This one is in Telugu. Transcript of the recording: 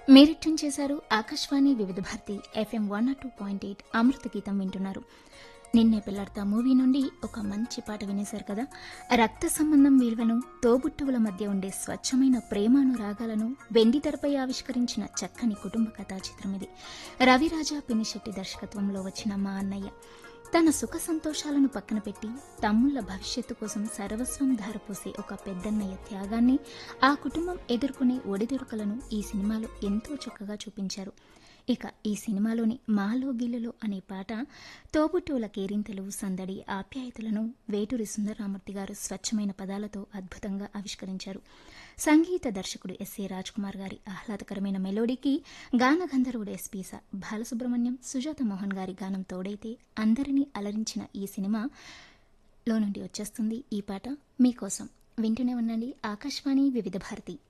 మీరిట్యూన్ చేశారు Akashvani Vividh Bharati FM one two point eight Amrutha Geetham వింటున్నారు నిన్నే పిల్లాడతా మూవీ నుండి ఒక మంచి పాట వినేశారు కదా రక్త సంబంధం విలువను తోబుట్టువుల మధ్య ఉండే స్వచ్ఛమైన ప్రేమానురాగాలను వెండి తెరపై ఆవిష్కరించిన చక్కని కుటుంబ కథా చిత్రం ఇది రవిరాజా పినిశెట్టి దర్శకత్వంలో వచ్చిన మా అన్నయ్య తన సుఖ సంతోషాలను పక్కన పెట్టి తమ్ముళ్ల భవిష్యత్తు కోసం సర్వస్వం ధారపోసే ఒక పెద్దన్నయ్య త్యాగాన్ని ఆ కుటుంబం ఎదుర్కొనే ఒడిదుడుకలను ఈ సినిమాలో ఎంతో చక్కగా చూపించారు ఇక ఈ సినిమాలోని మాలో గిల్లులో అనే పాట తోబుట్టువుల కేరింతలు సందడి ఆప్యాయతలను వేటూరి సుందరరామూర్తి గారు స్వచ్ఛమైన పదాలతో అద్భుతంగా ఆవిష్కరించారు సంగీత దర్శకుడు ఎస్ఏ కుమార్ గారి ఆహ్లాదకరమైన మెలోడీకి గాన గంధర్వుడు ఎస్పీ స బాలసుబ్రహ్మణ్యం సుజాత మోహన్ గారి గానం తోడైతే అందరినీ అలరించిన ఈ సినిమాలో నుండి వచ్చేస్తుంది ఈ పాట మీకోసం వింటూనే ఉండండి ఆకాశవాణి వివిధ భారతి